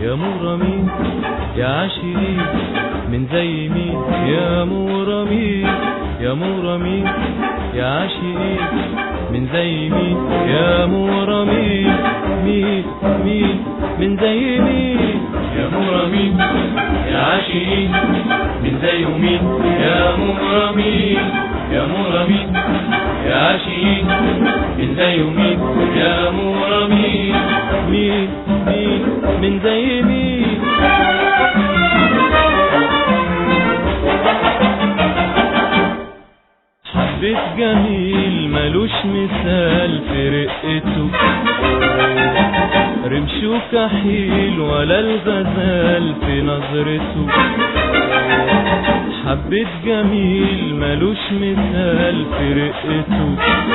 يا مرمين يا عاشقين من زي مين يا مرمين يا مرمين يا عاشقين من زي مين يا مرمين مين مين من زي مين يا مرمين يا عاشقين من زي مين يا مرمين يا مرمين يا عاشقين من زي مين يا مرمين مين مين من زي مين حبيت جميل ملوش مثال في رقته رمشه كحيل ولا الغزال في نظرته حبيت جميل ملوش مثال في رقته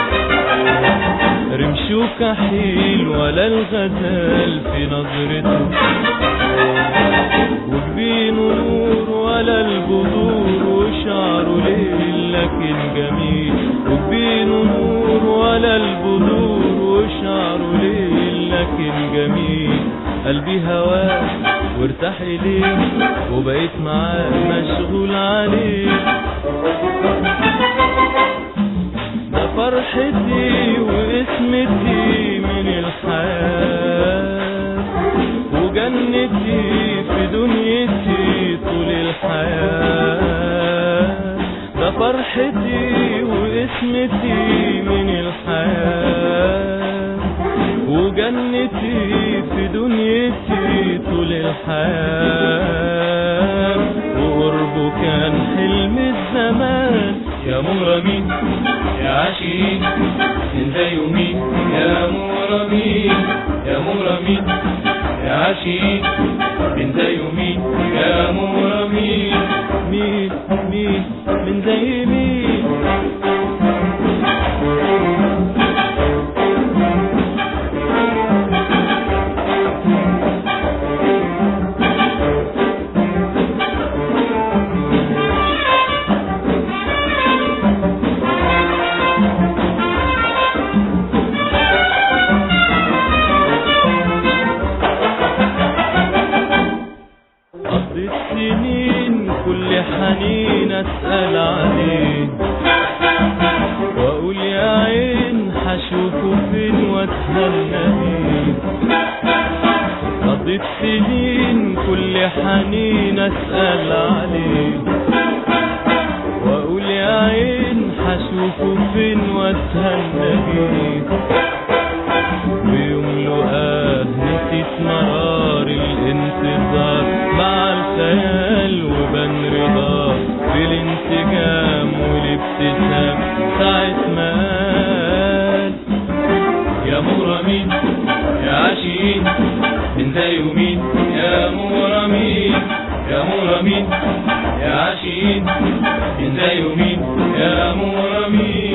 رمشه كحيل ولا الغزال في نظرته وجبينه نور ولا البذور وشعره ليل لكن جميل وجبينه نور ولا البذور وشعره ليل لكن جميل قلبي هواه وارتاح اليه وبقيت معاه مشغول عليه ده فرحتي واسمتي من الحياة وجنتي في دنيتي طول الحياة ده فرحتي واسمتي من الحياة وجنتي في دنيتي طول الحياة وقربه كان حلم الزمان يا مرمين يا عاشقين من زي مين يا مرمين يا مرمين يا عاشقين من زي مين يا مرمين مين مين من زي مين قضيت سنين كل حنين اسأل عليه واقول يا عين هشوفه فين واتهنى بيه قضيت سنين كل حنين اسأل عليه واقول يا عين هشوفه فين واتهنى بيه ويوم لقاه نسيت مرار الانتظار مع الخيال وبان رضاه بالانسجام والابتسام ساعة ما قال يا مرمين يا عاشقين من زي مين يا مرمين يا مرمين يا عاشقين من زي مين يا مرمين